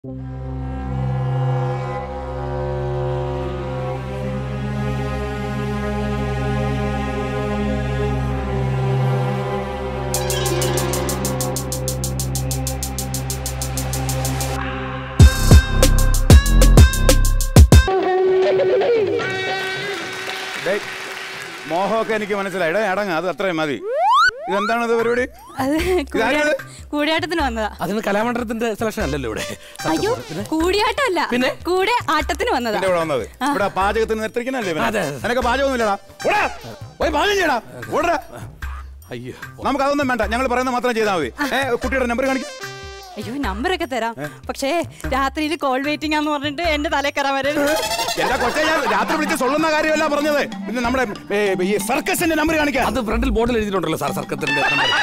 ഡേയ്, മോഹമൊക്കെ എനിക്ക് മനസ്സിലായി ഡേ അടങ്ങ അത് അത്രയും മതി ഇതെന്താണ് ഇത് പരിപാടി അത് ഇതാരത്? കൂടിയാട്ടത്തിന് വന്നതാ അതിന് കലാമണ്ഡലത്തിന്റെ സെലക്ഷൻ അല്ലല്ലോ ഇവിടെ അയ്യോ കൂടിയാട്ടമല്ല പിന്നെ? കൂടെ ആട്ടത്തിന് വന്നതാ എന്റെ ഇവിടെ വന്നത് ഇവിടെ പാചകത്തിന് നിർത്തിരിക്കണല്ലേ ഇവനെ? അതെ. നിനക്ക് പാചകമൊന്നുമില്ലടാ ഓടാ പോയി പാചകം ചെയ്യടാ ഓടാ അയ്യോ നമുക്ക് അതൊന്നും വേണ്ട ഞങ്ങൾ പറയുന്നത് മാത്രം ചെയ്താൽ മതി ഏ കുട്ടിയുടെ നമ്പർ കാണിക്കും അയ്യോ നമ്പറൊക്കെ തരാം പക്ഷേ രാത്രിയിൽ കോൾ വെയിറ്റിംഗ് ആന്ന് പറഞ്ഞിട്ട് എന്റെ തലേ കയറാൻ വരരുത് എന്റെ കൊച്ചെ ഞാൻ രാത്രി വിളിച്ച് സൊള്ളുന്ന കാര്യമല്ല പറഞ്ഞത് പിന്നെ നമ്മുടെ ഏ, ഈ സർക്കസിന്റെ നമ്പർ കാണിക്കാം അത് ഫ്രണ്ടിൽ ബോർഡിൽ എഴുതിയിട്ടുണ്ടല്ലോ സാർ സർക്കത്തിന്റെ നമ്പർ.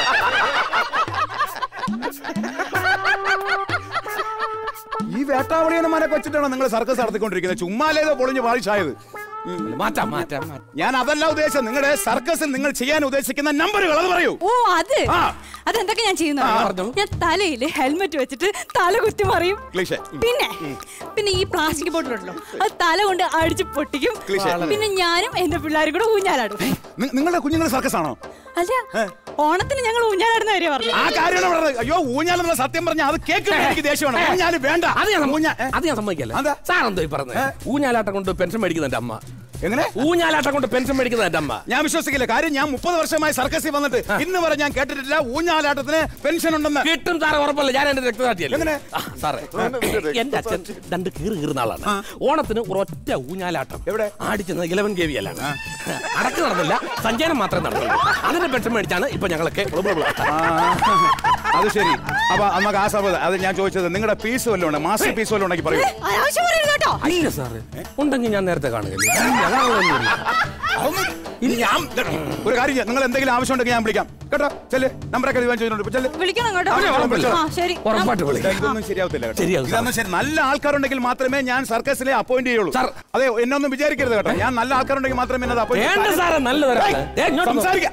ഈ വേട്ടാവളിയന്മാരെ വെച്ചിട്ടാണ് നിങ്ങൾ സർക്കസ് നടത്തിക്കൊണ്ടിരിക്കുന്നത് ചുമ്മാലേതോ പൊളിഞ്ഞ് പാളിച്ചായത് മാറ്റാം മാറ്റാം മാറ്റാം. ഞാൻ അതല്ല ഉദ്ദേശം നിങ്ങളുടെ സർക്കസിൽ നിങ്ങൾ ചെയ്യാൻ ഉദ്ദേശിക്കുന്ന നമ്പറുകൾ അത് പറയൂ ഓ അത് ആ. അതെന്തൊക്കെ ഞാൻ ചെയ്യുന്നു ആ, പറഞ്ഞോളൂ. ഞാൻ തലയിൽ ഹെൽമെറ്റ് വെച്ചിട്ട് തല കുത്തി മറിയും ക്ലീഷേ. ഉം. പിന്നെ പിന്നെ ഈ പ്ലാസ്റ്റിക് ബോട്ടിലുണ്ടല്ലോ അത് തല കൊണ്ട് അടിച്ച് പൊട്ടിക്കും ക്ലീഷേ. പിന്നെ ഞാനും എന്റെ പിള്ളേരും കൂടെ ഊഞ്ഞാലാടും നി- നിങ്ങളുടെ കുഞ്ഞുങ്ങൾ സർക്കസ് ആണോ അല്ല ഓണത്തിന് ഞങ്ങൾ ഊഞ്ഞാലാടുന്ന കാര്യം പറഞ്ഞു ആ കാര്യമാണ് പറഞ്ഞത് അയ്യോ ഊഞ്ഞാലെന്നുള്ള സത്യം പറഞ്ഞ അത് കേൾക്കുമ്പോൾ എനിക്ക് ദേഷ്യമാണ് ഊഞ്ഞാല് വേണ്ട അത് ഞാൻ ഊഞ്ഞാ- ഏ? അത് ഞാൻ സമ്മതിക്കല്ല അതെന്താ? സാർ എന്തോ ഈ പറഞ്ഞത് ഊഞ്ഞാലാട്ടം കൊണ്ട് പെൻഷൻ മേടിക്കുന്ന എന്റെ അമ്മ എങ്ങനെ ഊഞ്ഞാലാട്ടം കൊണ്ട് പെൻഷൻ മേടിക്കുന്ന എന്റെ അമ്മ ഞാൻ വിശ്വസിക്കില്ല കാര്യം ഞാൻ മുപ്പത് വർഷമായി സർക്കസിൽ വന്നിട്ട് ഇന്ന് വരെ ഞാൻ കേട്ടിട്ടില്ല ഊഞ്ഞാലാട്ടത്തിന് പെൻഷൻ ഉണ്ടെന്ന് കിട്ടും സാറേ ഉറപ്പല്ല ഞാൻ എന്റെ രക്തസാക്ഷിയല്ലേ എങ്ങനെ? ആ, സാറേ എന്റെ അച്ഛൻ രണ്ട് കീറി കീറുന്ന ആളാണ് ഓണത്തിന് ഒരൊറ്റ ഊഞ്ഞാലാട്ടം എവിടെ? ആടിച്ചത് ഇലവൻ കെ വിയിലാണ് അടക്ക് നടന്നില്ല സഞ്ചയനം മാത്രമേ നടന്നുള്ളൂ അതിന്റെ പെൻഷൻ മേടിച്ചാണ് ഇപ്പൊ ഞങ്ങളൊക്കെ ബ്ലു ബ്ലു ബ്ലു. ആ, അത് ശരി അപ്പൊ നമുക്ക് ആ സമയത്ത് അത് ഞാൻ ചോദിച്ചത് നിങ്ങളുടെ പീസ് വല്ലതും ഉണ്ട് മാസ്റ്റർ പീസ് വല്ലതും ഉണ്ടെങ്കിൽ പറയൂ അനാവശ്യം പറയരുത് കേട്ടോ ഇല്ല സാറേ ഉണ്ടെങ്കിൽ ഞാൻ നേരത്തെ കാണുകയില്ല അതാണൊന്നുമില്ല ഇനി ഞാൻ ഒരു കാര്യം ചെയ്യാം നിങ്ങൾ എന്തെങ്കിലും ആവശ്യം ഉണ്ടെങ്കിൽ ഞാൻ വിളിക്കാം കേട്ടോ ചെല്ല് നമ്പറൊക്കെ തീരുമാനം ചെയ്തിട്ടുണ്ട് ചെല്ല് വിളിക്കണം കേട്ടോ അവനെ വിളിക്കണം, വിളിക്കണം. ആ ശരി ഉറപ്പായിട്ട് വിളി ഇതൊന്നും ശരിയാവത്തില്ല കേട്ടോ. ശരിയാവും, ഇതൊന്നും ശരി നല്ല ആൾക്കാരുണ്ടെങ്കിൽ മാത്രമേ ഞാൻ സർക്കസിലെ അപ്പോയിന്റ് ചെയ്യുള്ളൂ സാർ. അതെ എന്നൊന്നും വിചാരിക്കരുത് കേട്ടോ ഞാൻ നല്ല ആൾക്കാരുണ്ടെങ്കിൽ മാത്രമേ എന്നത് വേണ്ട അപ്പോയിന്റ് സാറേ നല്ലതൊരാള് ഏ, ഇങ്ങോട്ട് വന്നോ. സംസാരിക്കാം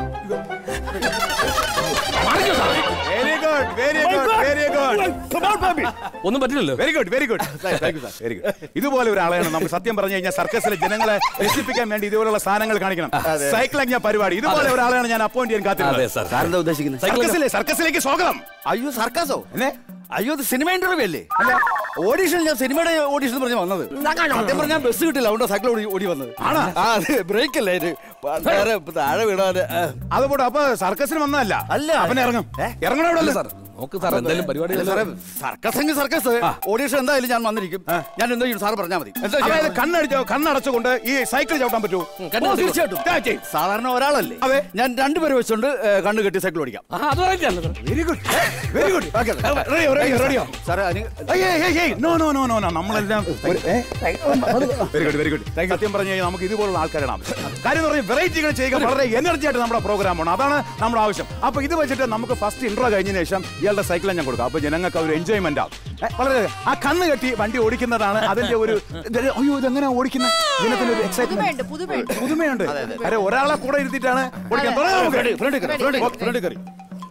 മാറിക്കോ സാറേ. Very good very good very good ഒന്നും പറ്റില്ലല്ലോ very good very good very good ഇതുപോലെ ഒരാളെയാണ് നമുക്ക് സത്യം പറഞ്ഞു കഴിഞ്ഞാൽ സർക്കസിലെ ജനങ്ങളെ രസിപ്പിക്കാൻ വേണ്ടി ഇതുപോലുള്ള സാധനങ്ങൾ കാണിക്കണം സൈക്ലിംഗ് പരിപാടി ഇതുപോലെ ഒരാളെയാണ് ഞാൻ അപ്പോയിന്റ് ചെയ്യാൻ അതെ കാത്തിരുന്നത് സാർ സാറെന്താ ഉദ്ദേശിക്കുന്നത് സർക്കസിലെ സർക്കസിലേക്ക് സ്വാഗതം അയ്യോ സർക്കാസോ എന്നെ അയ്യോ ഇത് സിനിമ ഇന്റർവ്യൂ അല്ലേ അല്ല ഓഡീഷൻ ഞാൻ സിനിമയുടെ ഓഡീഷൻ പറഞ്ഞ് വന്നത് സത്യം പറഞ്ഞാൽ ബസ് കിട്ടില്ല അതുകൊണ്ട് സൈക്കിൾ ഓടി ഓടി വന്നത് ആണോ? ആ അതെ ബ്രേക്ക് അല്ലേ ഇത് വേറെ താഴെ വീണാല് ആ. അതുപോലെ അപ്പൊ സർക്കസിന് വന്നതല്ല അല്ല. അവൻ ഇറങ്ങും ഏ? ഇറങ്ങണം ഇവിടെ അല്ല സാർ നോക്ക് സാർ എന്തെങ്കിലും പരിപാടി അല്ല സാറേ സർക്കസ് എങ്കിൽ സർക്കസ് ഓഡീഷൻ എന്തായാലും ഞാൻ വന്നിരിക്കും ഞാൻ എന്താ ചെയ്യും സാർ പറഞ്ഞാൽ മതി എന്താ അതായത് ചെയ്യണം? കണ്ണടിച്ചോ കണ്ണടച്ചുകൊണ്ട് ഈ സൈക്കിൾ ചവിട്ടാൻ പറ്റുമോ ഓ, തീർച്ചയായിട്ടും ആ, ചെയ്യ്. സാധാരണ ഒരാളല്ലേ അതെ. ഞാൻ രണ്ടുപേരെ വെച്ചുകൊണ്ട് ഏ, കണ്ണ് കെട്ടി സൈക്കിൾ ഓടിക്കാം ആ അത് പറയില്ല sir very good very good റെഡിയോ റെഡിയോ റെഡിയോ സാറേ അതിന് no no no no no നമ്മളെല്ലാം വെരി ഗുഡ് വെരി ഗുഡ് സത്യം പറഞ്ഞു കഴിഞ്ഞാൽ നമുക്ക് ഇതുപോലുള്ള ആൾക്കാരാണ് ആവശ്യം കാര്യം എന്ന് പറഞ്ഞാൽ വെറൈറ്റികൾ ചെയ്യുക വളരെ എനർജി ആയിട്ട് നമ്മുടെ പ്രോഗ്രാം ആണ് അതാണ് നമ്മുടെ ആവശ്യം അപ്പൊ ഇത് വെച്ചിട്ട് നമുക്ക് ഫസ്റ്റ് ഇൻട്രോ കഴിഞ്ഞതിന് ശേഷം ഇയാളുടെ സൈക്കിൾ ഞാൻ കൊടുക്കാം അപ്പൊ ജനങ്ങൾക്ക് ഒരു എൻജോയ്മെന്റ് ആവും ഏ, വളരെ ആ കണ്ണ് കെട്ടി വണ്ടി ഓടിക്കുന്നതാണ് അതിന്റെ ഒരു ഇത് അയ്യോ ഇതെങ്ങനെ ഓടിക്കുന്നത് ജനത്തിന്റെ ഒരു എക്സൈറ്റ്മെന്റ് പുതുമയുണ്ട് അരെ ഒരാളെ കൂടെ ഇരുത്തിയിട്ടാണ് ഓടിക്കാൻ തുടങ്ങാം നമുക്ക്. ഫ്രണ്ട് കയറി ഫ്രണ്ട് കയറി, ഫ്രണ്ട് കയറി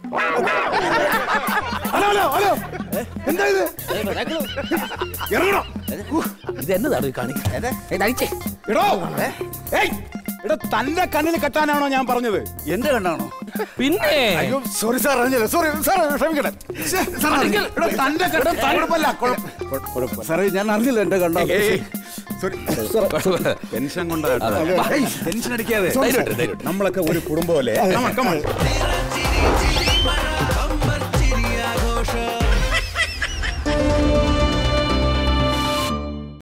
ഹലോ ഹലോ ഹലോ എന്താ ഇത് ഇറങ്ങണോ ഇത് എന്നതാണ് ഈ കാണിക്കുന്നത് എടോ ഏയ് എടോ തന്റെ കണ്ണിൽ കെട്ടാനാണോ ഞാൻ പറഞ്ഞത് എന്റെ കണ്ണാണോ പിന്നെ അയ്യോ സോറി സാർ അറിഞ്ഞില്ല സോറി സാർ ക്ഷമിക്കട്ടെ ശ്ശെ, സാർ അറിഞ്ഞില്ല. എടോ തന്റെ കണ്ണ് കുഴപ്പമില്ല കുഴപ്പമില്ല സാറേ ഞാൻ അറിഞ്ഞില്ല എന്റെ കണ്ണോ ടെൻഷൻ കൊണ്ടാണ് ടെൻഷൻ അടിക്കാതെ ധൈര്യമായിട്ട്, ധൈര്യമായിട്ട്. നമ്മളൊക്കെ ഒരു കുടുംബമല്ലേ Come on, come on.